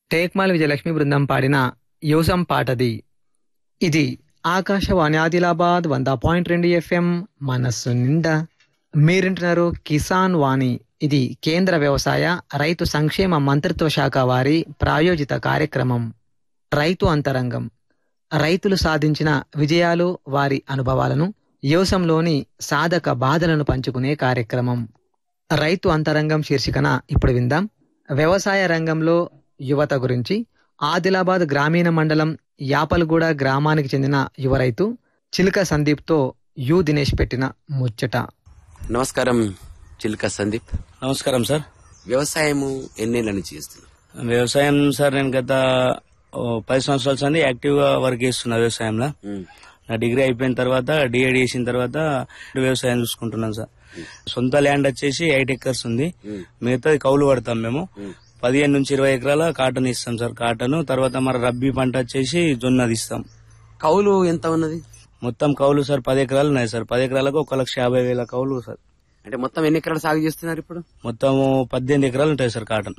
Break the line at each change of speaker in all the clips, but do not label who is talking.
టేక్మాల్ విజయలక్ష్మి బృందం పాడిన యోసం పాటది ఇది ఆకాశవాణి ఆదిలాబాద్ వంద పాయింట్ రెండు ఎఫ్ఎం మనస్సు నిండా మీరింటున్నారు కిసాన్ వాణి ఇది కేంద్ర వ్యవసాయ రైతు సంక్షేమ మంత్రిత్వ శాఖ వారి ప్రాయోజిత కార్యక్రమం రైతు అంతరంగం రైతులు సాధించిన విజయాలు వారి అనుభవాలను యోసంలోని సాధక బాధలను పంచుకునే కార్యక్రమం రైతు అంతరంగం శీర్షికన ఇప్పుడు విందాం వ్యవసాయ రంగంలో యువత గురించి ఆదిలాబాద్ గ్రామీణ మండలం యాపలగూడ గ్రామానికి చెందిన యువ రైతు చిలుక సందీప్తో యు దినేష్ పెట్టిన ముచ్చట
నమస్కారం చిల్క సందీప్
నమస్కారం సార్
వ్యవసాయము ఎన్నేళ్ల నుంచి చేస్తున్నారు
వ్యవసాయం సార్ నేను గత ఓ, పది సంవత్సరాల సంది యాక్టివ్ గా వర్క్ చేస్తున్నా వ్యవసాయంలో
ఉమ్,
నా డిగ్రీ అయిపోయిన తర్వాత డిఎడ్ చేసిన తర్వాత వ్యవసాయం చూసుకుంటున్నాను సార్ సొంత ల్యాండ్ వచ్చేసి ఎయిట్ ఎకర్స్ ఉంది
ఉమ్,
మిగతాది కౌలు పడతాం మేము
ఉమ్.
పదిహేను నుంచి ఇరవై ఎకరాల కాటన్ ఇస్తాం సార్ కాటన్ తర్వాత మరి రబ్బీ పంట వచ్చేసి జొన్నది ఇస్తాం
కౌలు ఎంత ఉన్నది
మొత్తం కౌలు సార్ పది ఎకరాలు ఉన్నాయి సార్ పది ఎకరాలకు ఒక లక్ష యాభై వేల కౌలు సార్
అంటే మొత్తం ఎన్ని ఎకరాలు సాగు చేస్తున్నారు ఇప్పుడు
మొత్తం పద్దెనిమిది ఎకరాలు ఉంటాయి సార్ కాటన్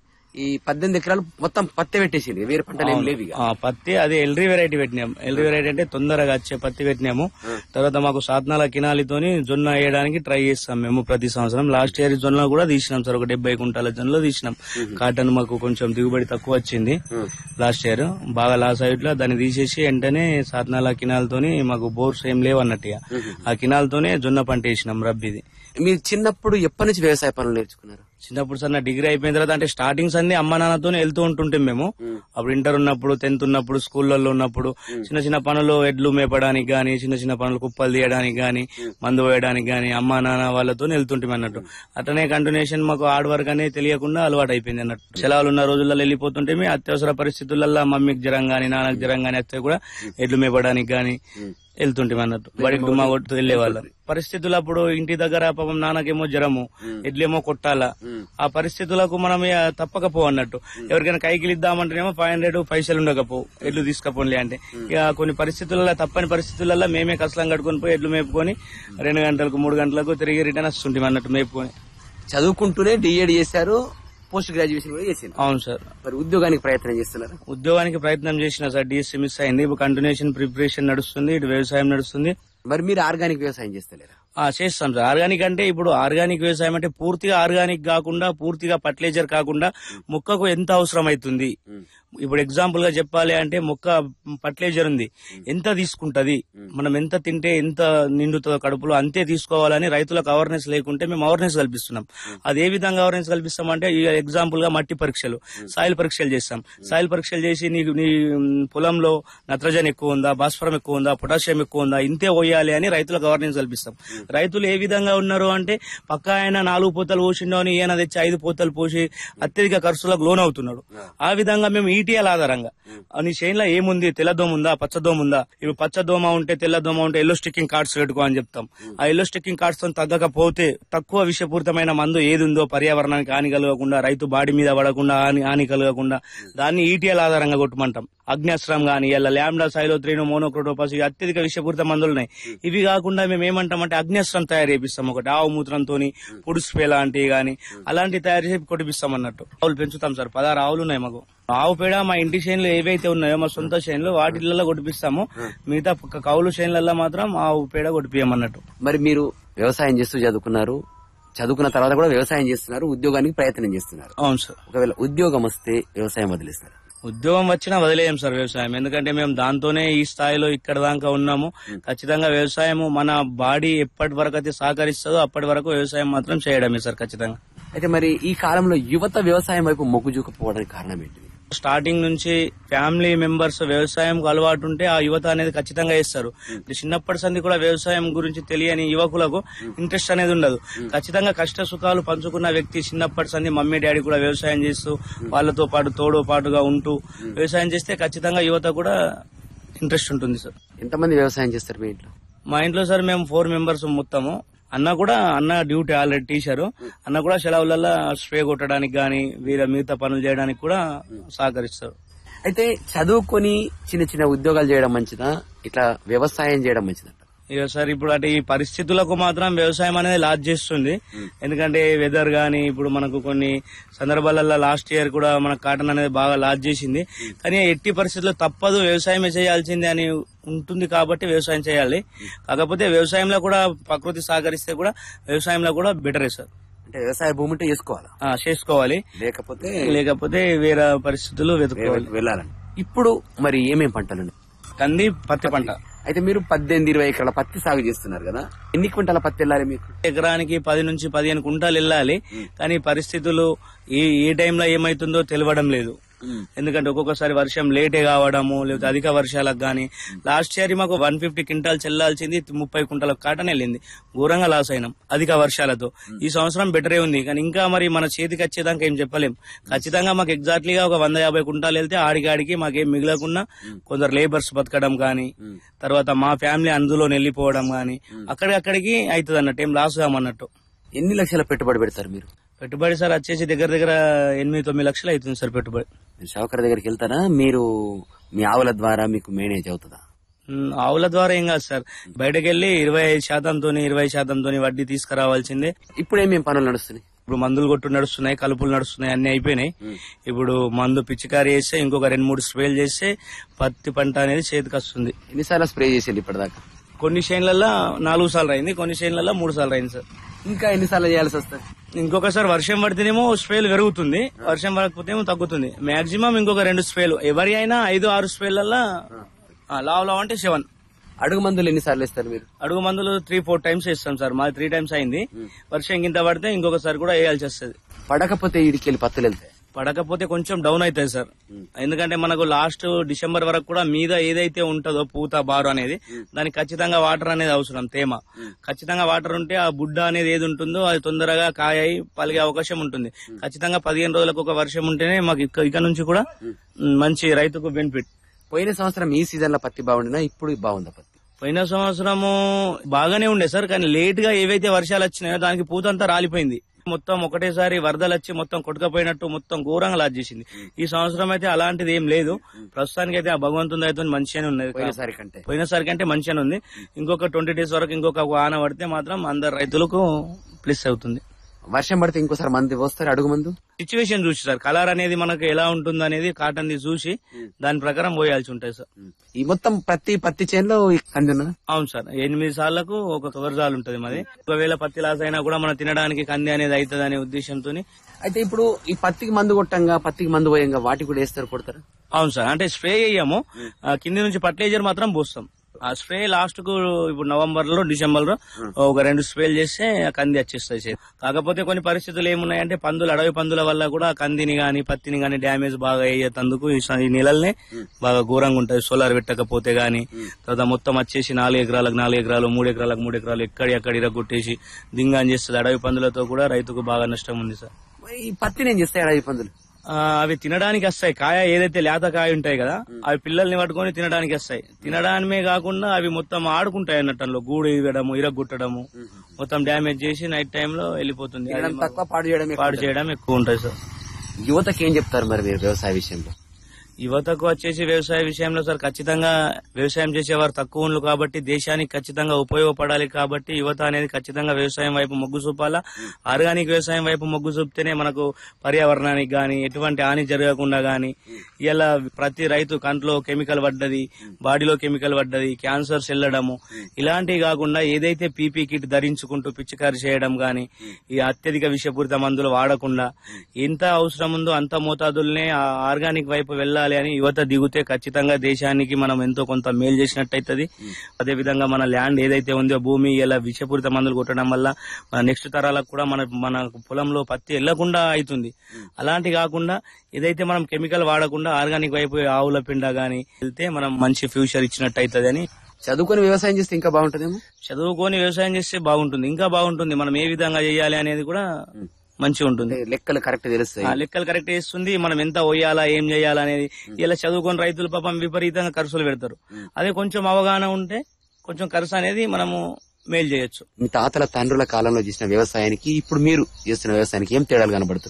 ఈ పద్దెనిమిది ఎకరాలు మొత్తం పత్తి పెట్టేసింది వేరే పంటలు ఏం లేవు ఇక
ఆ, పత్తి అది ఎల్రీ వెరైటీ పెట్టినాం ఎల్రీ వెరైటీ అంటే తొందరగా వచ్చే పత్తి పెట్టినాము తర్వాత మాకు సాత్నాల కినాలితోని జొన్న వేయడానికి ట్రై చేస్తాం మేము ప్రతి సంవత్సరం లాస్ట్ ఇయర్ జొన్న కూడా తీసినాం సార్ ఒక డెబ్బై కుంటాల జొన్నలో తీసినాం కాటన్ మాకు కొంచెం దిగుబడి తక్కువ వచ్చింది లాస్ట్ ఇయర్ బాగా లాస్ అయ్యట్లా దాన్ని తీసేసి వెంటనే సాత్నాల కినాలతోని మాకు బోర్స్ ఏం లేవు అన్నట్టుగా ఆ కినాలతోనే జొన్న పంట వేసినాం రబ్బీది
మీరు చిన్నప్పుడు ఎప్పటి నుంచి వ్యవసాయ పనులు నేర్చుకున్నారు
చిన్నప్పుడు సార్ నా డిగ్రీ అయిపోయిన తర్వాత అంటే స్టార్టింగ్స్ అన్ని అమ్మ నాన్నతో వెళ్తూ ఉంటుంటే మేము అప్పుడు ఇంటర్ ఉన్నప్పుడు టెన్త్ ఉన్నప్పుడు స్కూళ్ళల్లో ఉన్నప్పుడు చిన్న చిన్న పనులు ఎడ్లు మేపడానికి గానీ చిన్న చిన్న పనులు కుప్పలు తీయడానికి గానీ మందు వేయడానికి గానీ అమ్మ నాన్న వాళ్ళతో వెళ్తుంటాం అన్నట్టు అట్లనే కంటిన్యూషన్ మాకు హార్డ్ వర్క్ అనేది తెలియకుండా అలవాటు అయిపోయింది అన్నట్టు సెలవులు ఉన్న రోజుల్లో వెళ్ళిపోతుంటే అత్యవసర పరిస్థితులలో మమ్మీకి జ్వరం గానీ నాన్నకి జ్వరం గానీ వస్తే కూడా ఎడ్లు మేపడానికి గానీ వెళ్తుంటాం అన్నట్టు బడికి డుమ్మా కొడుతూ వెళ్లేవాళ్ళం పరిస్థితులు అప్పుడు ఇంటి దగ్గర పాపం నాన్నకేమో జ్వరము ఎడ్లేమో కొట్టాలా ఆ పరిస్థితులకు మనం ఇక తప్పకపో అన్నట్టు ఎవరికైనా కైకిలు ఇద్దామంటేనేమో ఫైవ్ హండ్రెడ్ పైసలు ఉండకపో ఎడ్లు తీసుకపోలే అంటే ఇక కొన్ని పరిస్థితులలో తప్పని పరిస్థితులలో మేమే కష్టం కట్టుకొని పోయి ఎడ్లు మేపుకొని రెండు గంటలకు మూడు గంటలకు తిరిగి రిటర్న్ వస్తుంటాం అన్నట్టు మేపుకొని
చదువుకుంటూనే డిఎడ్ చేశారు పోస్ట్ గ్రాడ్యుయేషన్ కూడా చేసింది
అవును సార్
మరి ఉద్యోగానికి ప్రయత్నం చేస్తున్నారు
ఉద్యోగానికి ప్రయత్నం చేసిన సార్ డిఎస్సీ మిస్ అయింది ఇప్పుడు కంటిన్యూషన్ ప్రిపరేషన్ నడుస్తుంది ఇటు వ్యవసాయం నడుస్తుంది
మరి మీరు ఆర్గానిక్ వ్యవసాయం చేస్తలేరా
ఆ చేస్తాం సార్ ఆర్గానిక్ అంటే ఇప్పుడు ఆర్గానిక్ వ్యవసాయం అంటే పూర్తిగా ఆర్గానిక్ కాకుండా పూర్తిగా ఫర్టిలైజర్ కాకుండా మొక్కకు ఎంత అవసరం అవుతుంది ఇప్పుడు ఎగ్జాంపుల్ గా చెప్పాలి అంటే మొక్క ఫర్టిలైజర్ ఉంది ఎంత తీసుకుంటది మనం ఎంత తింటే ఎంత నిండుతుందో కడుపులో అంతే తీసుకోవాలని రైతులకు అవేర్నెస్ లేకుంటే మేము అవేర్నెస్ కల్పిస్తున్నాం అది ఏ విధంగా అవేర్నెస్ కల్పిస్తాం అంటే ఎగ్జాంపుల్ గా మట్టి పరీక్షలు సాయిల్ పరీక్షలు చేస్తాం సాయిల్ పరీక్షలు చేసి నీకు నీ మ్, పొలంలో నత్రజన్ ఎక్కువ ఉందా భాస్వరం ఎక్కువ ఉందా పొటాషియం ఎక్కువ ఉందా ఇంతే పోయాలి అని రైతులకు అవేర్నెస్ కల్పిస్తాం రైతులు ఏ విధంగా ఉన్నారు అంటే పక్క ఆయన నాలుగు పోతలు పోసిండో అని ఈయన తెచ్చి ఐదు పోతలు పోసి అత్యధిక ఖర్చులకు లోన్ అవుతున్నాడు ఆ విధంగా మేము ఈటీఎల్ ఆధారంగా ఆ నీ చేనులో ఏముంది తెల్లదోమ ఉందా పచ్చదోమ ఉందా ఇప్పుడు పచ్చదోమ ఉంటే తెల్లదోమ ఉంటే ఎల్లో స్టిక్కింగ్ కార్డ్స్ పెట్టుకో అని చెప్తాం ఆ ఎల్లో స్టిక్కింగ్ కార్డ్స్ తో తగ్గకపోతే తక్కువ విషపూరితమైన మందు ఏది ఉందో పర్యావరణానికి హాని కలగకుండా రైతు బాడీ మీద పడకుండా హాని హాని కలగకుండా దాన్ని ఈటీఎల్ ఆధారంగా కొట్టమంటాం అగ్నాస్త్రం గాని ఇలా ల్యాండా సైలోత్రీను మోనోక్రోటోపాస్ ఇవి అత్యధిక విషపూరిత మందులు ఉన్నాయి ఇవి కాకుండా మేము ఏమంటామంటే అగ్నాస్త్రం తయారు చేపిస్తాం ఒకటి ఆవు మూత్రంతో పుడు స్ప్రే లాంటివి గాని అలాంటివి తయారు చేసి కొట్టిపిస్తాం అన్నట్టు ఆవులు పెంచుతాం సార్ పదహారు ఆవులు ఉన్నాయి మాకు ఆవు పేడ మా ఇంటి చేనులు ఏవైతే ఉన్నాయో మా సొంత చేనులు వాటిలలో కొట్టిపిస్తాము మిగతా పక్క కౌలు చేనులలో మాత్రం ఆవు పేడ కొట్టిపియమన్నట్టు
మరి మీరు వ్యవసాయం చేస్తూ చదువుకున్నారు చదువుకున్న తర్వాత కూడా వ్యవసాయం చేస్తున్నారు ఉద్యోగానికి ప్రయత్నం చేస్తున్నారు
అవును సార్
ఒకవేళ ఉద్యోగం వస్తే వ్యవసాయం వదిలేస్తారు
ఉద్యోగం వచ్చినా వదిలేయం సార్ వ్యవసాయం ఎందుకంటే మేము దాంతోనే ఈ స్థాయిలో ఇక్కడ దాకా ఉన్నాము ఖచ్చితంగా వ్యవసాయం మన బాడీ ఎప్పటి వరకు అయితే సహకరిస్తుందో అప్పటి వరకు వ్యవసాయం మాత్రం చేయడమే సార్ ఖచ్చితంగా
అయితే మరి ఈ కాలంలో యువత వ్యవసాయం వైపు మొగ్గు చూకపోవడానికి కారణం ఏంటిది
స్టార్టింగ్ నుంచి ఫ్యామిలీ మెంబర్స్ వ్యవసాయం అలవాటు ఉంటే ఆ యువత అనేది ఖచ్చితంగా చేస్తారు చిన్నప్పటి సంది కూడా వ్యవసాయం గురించి తెలియని యువకులకు ఇంట్రెస్ట్ అనేది ఉండదు ఖచ్చితంగా కష్ట సుఖాలు పంచుకున్న వ్యక్తి చిన్నప్పటి సంది మమ్మీ డాడీ కూడా వ్యవసాయం చేస్తూ వాళ్ళతో పాటు తోడు పాటుగా ఉంటూ వ్యవసాయం చేస్తే ఖచ్చితంగా యువత కూడా ఇంట్రెస్ట్ ఉంటుంది సార్
ఎంతమంది వ్యవసాయం చేస్తారు మీ ఇంట్లో
మా ఇంట్లో సార్ మేము ఫోర్ మెంబర్స్ మొత్తము అన్న కూడా అన్న డ్యూటీ ఆల్రెడీ టీచరు అన్న కూడా సెలవులలో స్ప్రే కొట్టడానికి గానీ వీర మిగతా పనులు చేయడానికి కూడా సహకరిస్తారు
అయితే చదువుకొని చిన్న చిన్న ఉద్యోగాలు చేయడం మంచిదా ఇట్లా వ్యవసాయం చేయడం మంచిదా
ఇక సార్ ఇప్పుడు అంటే ఈ పరిస్థితులకు మాత్రం వ్యవసాయం అనేది లాస్ చేస్తుంది ఎందుకంటే వెదర్ గానీ ఇప్పుడు మనకు కొన్ని సందర్భాలలో లాస్ట్ ఇయర్ కూడా మన కాటన్ అనేది బాగా లాస్ చేసింది కానీ ఎట్టి పరిస్థితుల్లో తప్పదు వ్యవసాయమే చేయాల్సిందే అని ఉంటుంది కాబట్టి వ్యవసాయం చేయాలి కాకపోతే వ్యవసాయంలో కూడా ప్రకృతి సహకరిస్తే కూడా వ్యవసాయంలో కూడా బెటరే సార్
అంటే వ్యవసాయ భూమి ఉంటే చేసుకోవాలా
ఆ, చేసుకోవాలి
లేకపోతే
లేకపోతే వేరే పరిస్థితులు వెతుక్కోవాలి
వెళ్ళాలని ఇప్పుడు మరి ఏమేం పంటలు
కంది పత్తి పంట
అయితే మీరు పద్దెనిమిది ఇరవై ఎకరాల పత్తి సాగు చేస్తున్నారు కదా ఎన్ని క్వింటాల పత్తి వెళ్ళాలి మీకు
ఎకరానికి పది నుంచి పదిహేను కుంటాలు వెళ్ళాలి కానీ పరిస్థితులు ఏ ఏ టైంలో ఏమైతుందో తెలియడం లేదు ఎందుకంటే ఒక్కొక్కసారి వర్షం లేటే కావడము లేకపోతే అధిక వర్షాలకు గానీ లాస్ట్ ఇయర్ మాకు వన్ ఫిఫ్టీ క్వింటాల్ చెల్లాల్సింది ముప్పై కుంటాల కాటన్ వెళ్ళింది ఘోరంగా లాస్ అయినాం అధిక వర్షాలతో ఈ సంవత్సరం బెటరే ఉంది కానీ ఇంకా మరి మన చేతికి వచ్చేదాకా ఏం చెప్పలేం ఖచ్చితంగా మాకు ఎగ్జాక్ట్లీగా ఒక వంద యాభై కుంటాలు వెళ్తే ఆడికి ఆడికి మాకేం మిగలకుండా కొందరు లేబర్స్ బతకడం గానీ తర్వాత మా ఫ్యామిలీ అందులో వెళ్ళిపోవడం గానీ అక్కడికక్కడికి అవుతుంది అన్నట్టు ఏం లాస్ కామన్నట్టు
ఎన్ని లక్షల పెట్టుబడి పెడతారు మీరు
పెట్టుబడి సార్ వచ్చేసి దగ్గర దగ్గర ఎనిమిది తొమ్మిది లక్షలు అవుతుంది సార్ పెట్టుబడి
మీరు షావుకర్ దగ్గరికి వెళ్తారా మీరు మీ ఆవుల ద్వారా మీకు మేనేజ్ అవుతుందా
ఉమ్, ఆవుల ద్వారా ఏం కాదు సార్ బయటకు వెళ్లి ఇరవై ఐదు శాతంతో ఇరవై శాతంతో వడ్డీ తీసుకురావాల్సిందే
ఇప్పుడు ఏమేం పనులు నడుస్తున్నాయి
ఇప్పుడు మందులు కొట్టు నడుస్తున్నాయి కలుపులు నడుస్తున్నాయి అన్ని అయిపోయినాయి ఇప్పుడు మందు పిచ్చికారి చేస్తే ఇంకొక రెండు మూడు స్ప్రేలు చేస్తే పత్తి పంట అనేది చేతికి వస్తుంది
ఎన్నిసార్లు స్ప్రే చేసేది ఇప్పటిదాకా
కొన్ని చేన్లలో నాలుగు సార్లు అయింది కొన్ని చేన్లలో మూడు సార్లు అయింది సార్
ఇంకా ఎన్నిసార్లు చేయాల్సి వస్తుంది
ఇంకొకసారి వర్షం పడితేనేమో స్ప్రేలు పెరుగుతుంది వర్షం పడకపోతే ఏమో తగ్గుతుంది మాక్సిమం ఇంకొక రెండు స్ప్రేలు ఎవరి అయినా ఐదు ఆరు స్ప్రేలల్లో లావ్ లావ్ అంటే సెవెన్
అడుగు మందులు ఎన్నిసార్లు ఇస్తారు మీరు
అడుగు మందులు త్రీ ఫోర్ టైమ్స్ ఇస్తాం సార్ మాది త్రీ టైమ్స్ అయింది వర్షం గింత పడితే ఇంకొకసారి కూడా వేయాల్సి వస్తుంది
పడకపోతే ఇడికెళ్ళి పత్తులు వెళ్తాయి
పడకపోతే కొంచెం డౌన్ అవుతాయి సార్ ఎందుకంటే మనకు లాస్ట్ డిసెంబర్ వరకు కూడా మీద ఏదైతే ఉంటుందో పూత బారు అనేది దానికి ఖచ్చితంగా వాటర్ అనేది అవసరం తేమ ఖచ్చితంగా వాటర్ ఉంటే ఆ బుడ్డ అనేది ఏది ఉంటుందో అది తొందరగా కాయ అయి పలిగే అవకాశం ఉంటుంది ఖచ్చితంగా పదిహేను రోజులకు ఒక వర్షం ఉంటేనే మాకు ఇక ఇక నుంచి కూడా మ్, మంచి రైతుకు బెనిఫిట్
పోయిన సంవత్సరం ఈ సీజన్ లో పత్తి బాగుండినా ఇప్పుడు బాగుందా పత్తి
పోయిన సంవత్సరము బాగానే ఉండే సార్ కానీ లేట్ గా ఏవైతే వర్షాలు వచ్చినాయో దానికి పూతంతా రాలిపోయింది మొత్తం ఒకటేసారి వరదలు వచ్చి మొత్తం కొట్టుకపోయినట్టు మొత్తం ఘోరంగా లాజ్ చేసింది ఈ సంవత్సరం అయితే అలాంటిది ఏం లేదు ప్రస్తుతానికి అయితే ఆ భగవంతుని అయితే మంచిగానే ఉన్నది
పోయినసారి కంటే
పోయినసారి కంటే మంచిగానే ఉంది ఇంకొక ట్వంటీ డేస్ వరకు ఇంకొక వాన పడితే మాత్రం అందరు రైతులకు ప్లస్ అవుతుంది
వర్షం పడితే ఇంకోసారి మంది వస్తారు అడుగు మందు
సిచ్యువేషన్ చూసి సార్ కలర్ అనేది మనకు ఎలా ఉంటుంది అనేది కాటన్ ది చూసి దాని ప్రకారం పోయాల్సి ఉంటాయి సార్
ఈ మొత్తం ప్రతి పత్తి చేనులో ఈ కంది ఉన్నదా
అవును సార్ ఎనిమిది సార్లకు ఒక కవర్జాలు ఉంటుంది మాది ఒకవేళ పత్తి లాస్ అయినా కూడా మన తినడానికి కంది అనేది అవుతుంది అనే ఉద్దేశంతో
అయితే ఇప్పుడు ఈ పత్తికి మందు కొట్టంగా పత్తికి మందు పోయంగా వాటికి కూడా వేస్తారు కొడతారా
అవును సార్ అంటే స్ప్రే చేయము ఆ, కింది నుంచి ఫర్టిలైజర్ మాత్రం పోస్తాం ఆ స్ప్రే లాస్ట్ కు ఇప్పుడు నవంబర్ లో డిసెంబర్ లో ఒక రెండు స్ప్రేలు చేస్తే ఆ కంది వచ్చేస్తాయి చేతి. కాకపోతే కొన్ని పరిస్థితులు ఏమున్నాయంటే పందులు అడవి పందుల వల్ల కూడా కందిని గాని పత్తిని గాని డ్యామేజ్ బాగా అయ్యేందుకు ఈ స- ఈ నెలల్నే బాగా ఘోరంగా ఉంటది సోలార్ పెట్టకపోతే గాని తర్వాత మొత్తం వచ్చేసి నాలుగు ఎకరాలకు నాలుగు ఎకరాలు మూడు ఎకరాలకు మూడు ఎకరాలు ఎక్కడి అక్కడ ఇరగొట్టేసి దింగాన్ చేస్తుంది అడవి పందులతో కూడా రైతుకు బాగా నష్టం ఉంది సార్
ఈ పత్తిని ఏం చేస్తాయి అడవి పందులు
ఆ, అవి తినడానికి వస్తాయి కాయ ఏదైతే లేత కాయ ఉంటాయి కదా అవి పిల్లల్ని పట్టుకొని తినడానికి వస్తాయి తినడానికే కాకుండా అవి మొత్తం ఆడుకుంటాయి అన్నట్టు అందులో గూడు ఇవ్వడము ఇరగొట్టడము మొత్తం డ్యామేజ్ చేసి నైట్ టైంలో వెళ్ళిపోతుంది అది
తినడం తక్కువ పాడు చేయడం
పాడు చేయడం ఎక్కువ ఉంటుంది సార్
యువతకి ఏం చెప్తారు మరి మీరు వ్యవసాయ విషయంలో
యువతకు వచ్చేసి వ్యవసాయ విషయంలో సార్ ఖచ్చితంగా వ్యవసాయం చేసేవారు తక్కువ ఉండ్రు కాబట్టి దేశానికి ఖచ్చితంగా ఉపయోగపడాలి కాబట్టి యువత అనేది ఖచ్చితంగా వ్యవసాయం వైపు మొగ్గు చూపాలా ఆర్గానిక్ వ్యవసాయం వైపు మొగ్గు చూపితేనే మనకు పర్యావరణానికి గాని ఎటువంటి హాని జరగకుండా గాని ఇలా ప్రతి రైతు కంట్లో కెమికల్ పడ్డది బాడీలో కెమికల్ పడ్డది క్యాన్సర్స్ వెళ్ళడము ఇలాంటివి కాకుండా ఏదైతే పీపీ కిట్ ధరించుకుంటూ పిచ్చికారి చేయడం గాని ఈ అత్యధిక విషపూరిత మందులు వాడకుండా ఎంత అవసరం ఉందో అంత మోతాదుల్నే ఆ ఆర్గానిక్ వైపు వెళ్ళాలి అని యువత దిగుతే ఖచ్చితంగా దేశానికి మనం ఎంతో కొంత మేలు చేసినట్టయితది అదే విధంగా మన ల్యాండ్ ఏదైతే ఉందో భూమి ఇలా విషపూరిత మందులు కొట్టడం వల్ల మన నెక్స్ట్ తరాలకు కూడా మన మన పొలంలో పత్తి వెళ్లకుండా అవుతుంది అలాంటి కాకుండా ఏదైతే మనం కెమికల్ వాడకుండా ఆర్గానిక్ వైపు ఆవుల పిండ గాని వెళ్తే మనం మంచి ఫ్యూచర్ ఇచ్చినట్టు అవుతుంది అని
చదువుకొని వ్యవసాయం చేస్తే ఇంకా బాగుంటుందేమో
చదువుకొని వ్యవసాయం చేస్తే బాగుంటుంది ఇంకా బాగుంటుంది మనం ఏ విధంగా చేయాలి అనేది కూడా మంచిగా ఉంటుంది
అంటే లెక్కలు కరెక్ట్ తెలుస్తాయి
ఆ లెక్కలు కరెక్ట్ చేస్తుంది మనం ఎంత పోయాలా ఏం చేయాలా అనేది ఇలా చదువుకొని రైతులు పాపం విపరీతంగా ఖర్చులు పెడతారు అదే కొంచెం అవగాహన ఉంటే కొంచెం ఖర్చు అనేది మనము మేలు చేయొచ్చు
మీ తాతల తండ్రుల కాలంలో చేసిన వ్యవసాయానికి ఇప్పుడు మీరు చేస్తున్న వ్యవసాయానికి ఏం తేడాలు కనబడుతున్నాయి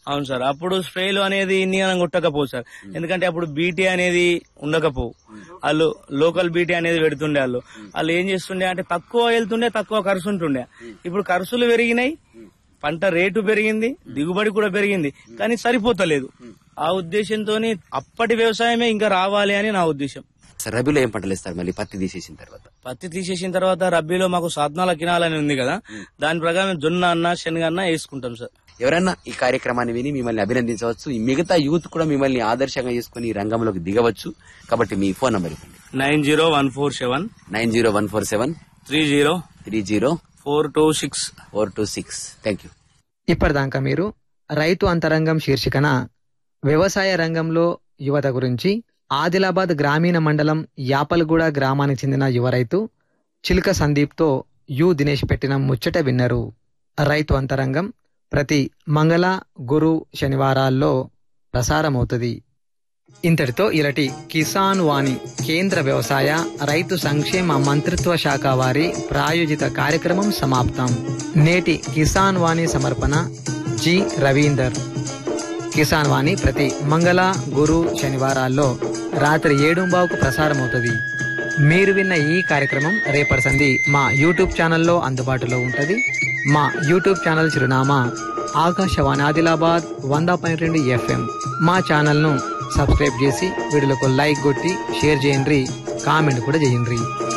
అవును సార్ అప్పుడు స్ప్రేలు అనేది ఇన్ని మనం కొట్టకపోవు సార్ ఎందుకంటే అప్పుడు బీటీ అనేది ఉండకపోవు వాళ్ళు లోకల్ బీటీ అనేది పెడుతుండే వాళ్ళు వాళ్ళు ఏం చేస్తుండే అంటే తక్కువ వెళ్తుండే తక్కువ ఖర్చు ఉంటుండే ఇప్పుడు ఖర్చులు పెరిగినాయి పంట రేటు పెరిగింది దిగుబడి కూడా పెరిగింది కానీ సరిపోతలేదు ఆ ఉద్దేశంతో అప్పటి వ్యవసాయమే ఇంకా రావాలి అని నా ఉద్దేశం
సార్ రబీలో ఏం పంటలు వేస్తారు మళ్ళీ పత్తి తీసేసిన తర్వాత
పత్తి తీసేసిన తర్వాత రబ్బీలో మాకు సాధనాల కినాలని ఉంది కదా దాని ప్రకారం జొన్న అన్న శనగ అన్న వేసుకుంటాం సార్
ఎవరైనా ఈ కార్యక్రమాన్ని విని మిమ్మల్ని అభినందించవచ్చు ఈ మిగతా యూత్ కూడా మిమ్మల్ని ఆదర్శంగా చేసుకుని ఈ రంగంలోకి దిగవచ్చు కాబట్టి మీ ఫోన్ నంబర్ ఇవ్వండి
nine zero one four seven
nine zero one four seven
three zero
three zero
four two six
four two six thank you
ఇప్పటిదాకా మీరు రైతు అంతరంగం శీర్షికన వ్యవసాయ రంగంలో యువత గురించి ఆదిలాబాద్ గ్రామీణ మండలం యాపల్గూడ గ్రామానికి చెందిన యువ రైతు చిలుక సందీప్తో యు దినేష్ పెట్టిన ముచ్చట విన్నరు రైతు అంతరంగం ప్రతి మంగళ గురు శనివారాల్లో ప్రసారమవుతుంది ఇంతటితో ఇలాంటి కిసాన్ వాణి కేంద్ర వ్యవసాయ రైతు సంక్షేమ మంత్రిత్వ శాఖ వారి ప్రాయోజిత కార్యక్రమం సమాప్తం నేటి కిసాన్ వాణి సమర్పణ జి రవీందర్ కిసాన్ వాణి ప్రతి మంగళ గురు శనివారాల్లో రాత్రి ఏడుంబావుకు ప్రసారమవుతుంది మీరు విన్న ఈ కార్యక్రమం రేపటి సంధి మా యూట్యూబ్ ఛానల్లో అందుబాటులో ఉంటుంది మా యూట్యూబ్ ఛానల్ చిరునామా ఆకాశవాణి ఆదిలాబాద్ వంద పాయింట్ రెండు ఎఫ్ఎం మా ఛానల్ను సబ్స్క్రైబ్ చేసి వీడియోలకు లైక్ కొట్టి షేర్ చేయండి కామెంట్ కూడా చేయండి